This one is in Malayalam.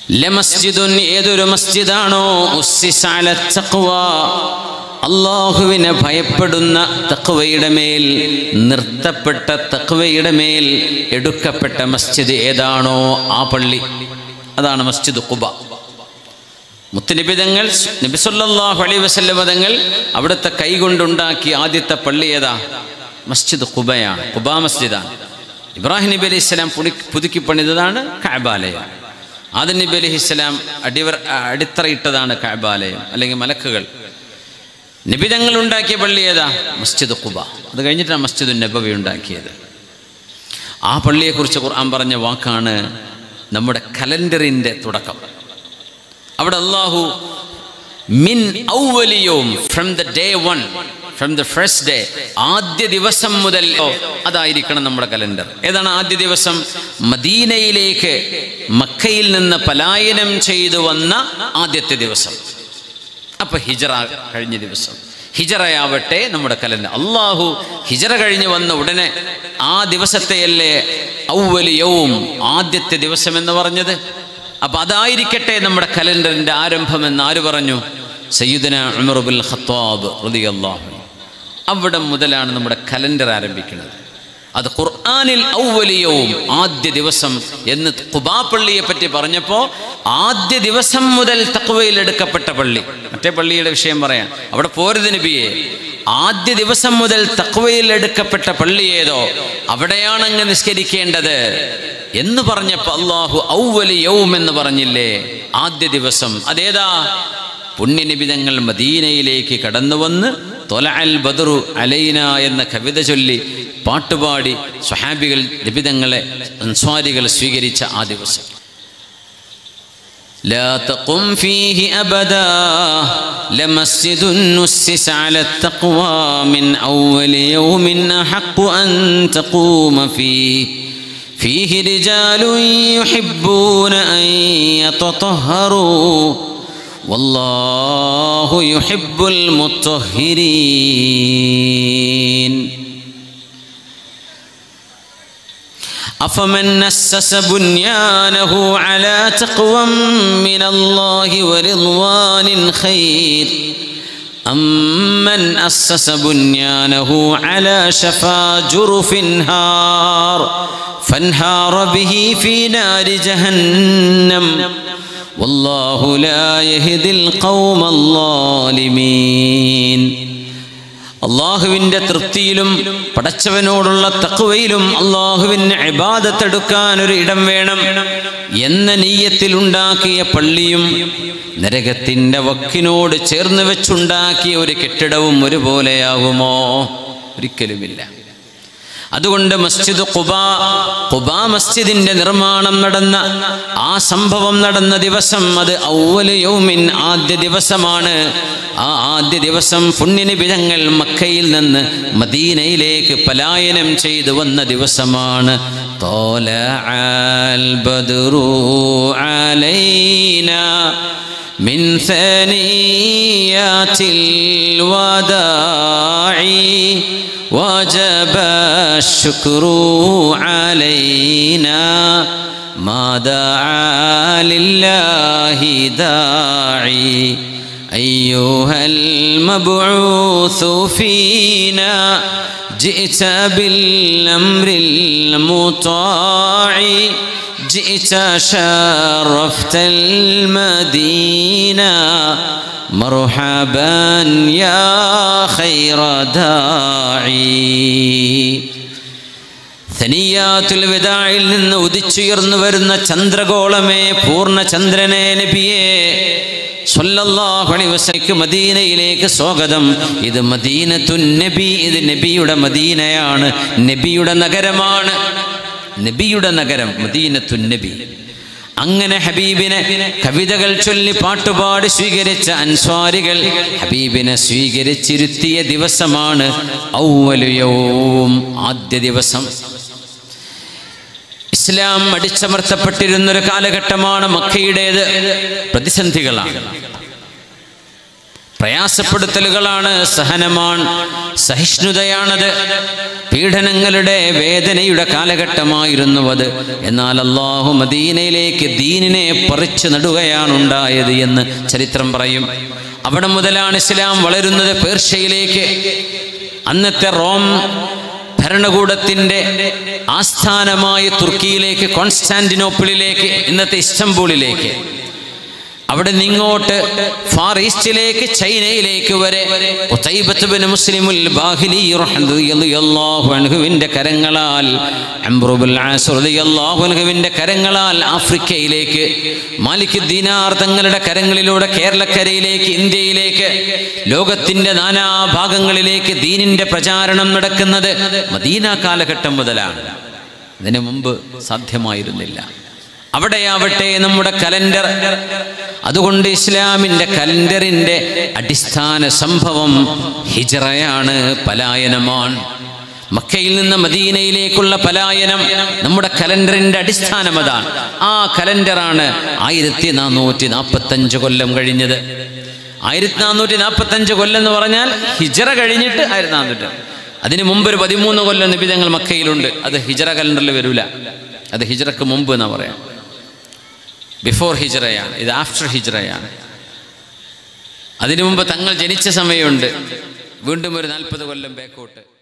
ലമസ്ജിദുൻ ഏതൊരു മസ്ജിദാണോ ഉസ്സിസ അല തഖ്വ അള്ളാഹുവിനെ ഭയപ്പെടുന്ന തക്വയുടെ മേൽ നിർത്തപ്പെട്ട തക്വയുടെ മേൽ എടുക്കപ്പെട്ട മസ്ജിദ് ഏതാണോ ആ പള്ളി അതാണ് മസ്ജിദ് കുബ മുത്തുനിബിതങ്ങൾ നബിസുല്ലാഹു അലൈ വസല്ലമ തങ്ങൾ അവിടുത്തെ കൈകൊണ്ടുണ്ടാക്കിയ ആദ്യത്തെ പള്ളി ഏതാ മസ്ജിദ് കുബയാണ് കുബ മസ്ജിദാണ് ഇബ്രാഹിം നബി അലൈഹി സ്വലാം പുടി പുതുക്കി പണിതതാണ് കാബാലയം ആദം നബി അലൈഹി സ്വലാം അടിവർ അടിത്തറയിട്ടതാണ് കാബാലയം അല്ലെങ്കിൽ മലക്കുകൾ നിബിതങ്ങൾ ഉണ്ടാക്കിയ പള്ളി ഏതാ മസ്ജിദ് കുബ അത് കഴിഞ്ഞിട്ടാണ് മസ്ജിദ് നബവി ഉണ്ടാക്കിയത് ആ പള്ളിയെക്കുറിച്ച് ഖുർആൻ പറഞ്ഞ വാക്കാണ് നമ്മുടെ കലണ്ടറിൻ്റെ തുടക്കം അവിടെ അള്ളാഹു മിൻ ഔവലിയവും from the day one from the first day ആദ്യ ദിവസം മുതൽ ഓ, അതായിരിക്കണം നമ്മുടെ കലണ്ടർ ഏതാണ് ആദ്യ ദിവസം മദീനയിലേക്ക് മക്കയിൽ നിന്ന് പലായനം ചെയ്തു വന്ന ആദ്യത്തെ ദിവസം അപ്പൊ ഹിജറ കഴിഞ്ഞ ദിവസം ഹിജറയാവട്ടെ നമ്മുടെ കലണ്ടർ അള്ളാഹു ഹിജറ കഴിഞ്ഞ് വന്ന ഉടനെ ആ ദിവസത്തെയല്ലേ ഔവലിയവും ആദ്യത്തെ ദിവസം എന്ന് പറഞ്ഞത് അപ്പൊ അതായിരിക്കട്ടെ നമ്മുടെ കലണ്ടറിന്റെ ആരംഭം എന്ന് ആര് പറഞ്ഞു സയ്യിദന ഉമറുബുൽ ഖത്താബ് റളിയല്ലാഹു അൻഹു. അവിടെ മുതലാണ് നമ്മുടെ കലണ്ടർ ആരംഭിക്കുന്നത് അത് ഖുർആാനിൽ ഔവലിയവും ആദ്യ ദിവസം എന്ന് ഖുബാ പള്ളിയെ പറ്റി പറഞ്ഞപ്പോൾ ആദ്യ ദിവസം മുതൽ തക്വയിൽ എടുക്കപ്പെട്ട പള്ളി മറ്റേ പള്ളിയുടെ വിഷയം പറയാം അവിടെ പോരുത് നബിയെ ആദ്യ ദിവസം മുതൽ തക്വയിൽ എടുക്കപ്പെട്ട പള്ളി ഏതോ അവിടെയാണ് അങ്ങ് നിസ്കരിക്കേണ്ടത് എന്ന് പറഞ്ഞപ്പോൾ അള്ളാഹു ഔവലിയവും എന്ന് പറഞ്ഞില്ലേ ആദ്യ ദിവസം അതേതാ പുണ്യനിബിതങ്ങൾ മദീനയിലേക്ക് കടന്നു വന്ന് തൊലഅൽ ബദറു അലൈന എന്ന കവിത ചൊല്ലി പാട്ടുപാടി സ്വഹാബികൾ നിബിതങ്ങളെ അൻസ്വാരികൾ സ്വീകരിച്ച ആ ദിവസം لا تقم فيه أبدا لمسجد نسس على التقوى من أول يوم أحق أن تقوم فيه فيه رجال يحبون أن يتطهروا والله يحب المطهرين أفمن أسس بنيانه على تقوى من الله ورضوان خير أم من أسس بنيانه على شفا جرف هار فانهار به في نار جهنم والله لا يهدي القوم الظالمين അള്ളാഹുവിൻ്റെ തൃപ്തിയിലും പടച്ചവനോടുള്ള തക്കുവയിലും അള്ളാഹുവിന് ഇബാദത്തെടുക്കാൻ ഒരു ഇടം വേണം എന്ന നീയത്തിലുണ്ടാക്കിയ പള്ളിയും നരകത്തിൻ്റെ വക്കിനോട് ചേർന്ന് വെച്ചുണ്ടാക്കിയ ഒരു കെട്ടിടവും ഒരുപോലെയാകുമോ ഒരിക്കലുമില്ല അതുകൊണ്ട് മസ്ജിദ് ഖുബാ ഖുബാ മസ്ജിദിന്റെ നിർമ്മാണം നടന്ന ആ സംഭവം നടന്ന ദിവസം അത് ഔവല് യൗമിൻ ആദ്യ ദിവസമാണ് ആ ആദ്യ ദിവസം പുണ്യനിബിതങ്ങൾ മക്കയിൽ നിന്ന് മദീനയിലേക്ക് പലായനം ചെയ്തു വന്ന ദിവസമാണ് طلع البدر علينا من ثنيات الوداع وجب الشكر علينا ما دعا لله داعي أيها المبعوث فينا جئت بالأمر المطاع جئت شرفت المدينة مرحبا يا خير داعي ധനിയാത്തുൽ വിദായിൽ നിന്ന് ഉദിച്ചുയർന്നു വരുന്ന ചന്ദ്രഗോളമേ പൂർണ്ണ ചന്ദ്രനെ നബിയേ സ്വല്ലല്ലാഹു അലൈഹി വസല്ലം മദീനയിലേക്ക് സ്വാഗതം ഇത് മദീനത്തുൻ നബി ഇത് നബിയുടെ മദീനയാണ് നബിയുടെ നഗരമാണ് നബിയുടെ നഗരം മദീനത്തുൻ നബി അങ്ങനെ ഹബീബിനെ കവിതകൾ ചൊല്ലി പാട്ടുപാടി സ്വീകരിച്ച അൻസ്വാരികൾ ഹബീബിനെ സ്വീകരിച്ചിരുത്തിയ ദിവസമാണ് ഔവലുയവും ആദ്യ ദിവസം ഇസ്ലാം അടിച്ചമർത്തപ്പെട്ടിരുന്നൊരു കാലഘട്ടമാണ് മക്കയുടേത് പ്രതിസന്ധികളാണ് പ്രയാസപ്പെടുത്തലുകളാണ് സഹനമാണ് സഹിഷ്ണുതയാണത് പീഡനങ്ങളുടെ വേദനയുടെ കാലഘട്ടമായിരുന്നു അത് എന്നാൽ അള്ളാഹു മദീനയിലേക്ക് ദീനിനെ പറിച്ചു നടുകയാണ് ഉണ്ടായത് എന്ന് ചരിത്രം പറയും അവിടെ മുതലാണ് ഇസ്ലാം വളരുന്നത് പേർഷ്യയിലേക്ക് അന്നത്തെ റോം ഭരണകൂടത്തിൻ്റെ ആസ്ഥാനമായ തുർക്കിയിലേക്ക് കോൺസ്റ്റാന്റിനോപ്പിളിലേക്ക് ഇന്നത്തെ ഇസ്തംബൂളിലേക്ക് അവിടെ നിങ്ങോട്ട് ഫാർ ഈസ്റ്റിലേക്ക് ചൈനയിലേക്ക് വരെ ഉത്തൈബത്ത് ബിൻ മുസ്ലിമുൽ ബാഹിലി റളിയല്ലാഹു അൻഹുവിൻ്റെ കരങ്ങളാൽ അംറുബുൽ ആസ് റളിയല്ലാഹു അൻഹുവിൻ്റെ കരങ്ങളാൽ ആഫ്രിക്കയിലേക്ക് മാലിക് ദീനാർ തങ്ങളുടെ കരങ്ങളിലൂടെ കേരളക്കരയിലേക്ക് ഇന്ത്യയിലേക്ക് ലോകത്തിൻ്റെ നാനാഭാഗങ്ങളിലേക്ക് ദീനിൻ്റെ പ്രചാരണം നടക്കുന്നത് മദീന കാലഘട്ടം മുതലാണ് ഇതിനു മുമ്പ് സാധ്യമായിരുന്നില്ല അവിടെയാവട്ടെ നമ്മുടെ കലണ്ടർ അതുകൊണ്ട് ഇസ്ലാമിൻ്റെ കലണ്ടറിൻ്റെ അടിസ്ഥാന സംഭവം ഹിജറയാണ് പലായനമാണ് മക്കയിൽ നിന്ന് മദീനയിലേക്കുള്ള പലായനം നമ്മുടെ കലണ്ടറിൻ്റെ അടിസ്ഥാനം അതാണ് ആ കലണ്ടറാണ് ആയിരത്തി നാനൂറ്റി നാൽപ്പത്തഞ്ച് കൊല്ലം കഴിഞ്ഞത് ആയിരത്തി നാനൂറ്റി നാൽപ്പത്തഞ്ച് കൊല്ലം എന്ന് പറഞ്ഞാൽ ഹിജറ കഴിഞ്ഞിട്ട് ആയിരത്തി നാനൂറ്റി അതിന് മുമ്പ് ഒരു പതിമൂന്ന് കൊല്ലം നിബിധങ്ങൾ മക്കയിലുണ്ട് അത് ഹിജറ കലണ്ടറിൽ വരില്ല അത് ഹിജറക്ക് മുമ്പ് എന്നാ പറയാം ബിഫോർ ഹിജറയാണ് ഇത് ആഫ്റ്റർ ഹിജറയാണ് അതിനു മുമ്പ് തങ്ങൾ ജനിച്ച സമയമുണ്ട് വീണ്ടും ഒരു നാൽപ്പത് കൊല്ലം ബാക്കോട്ട്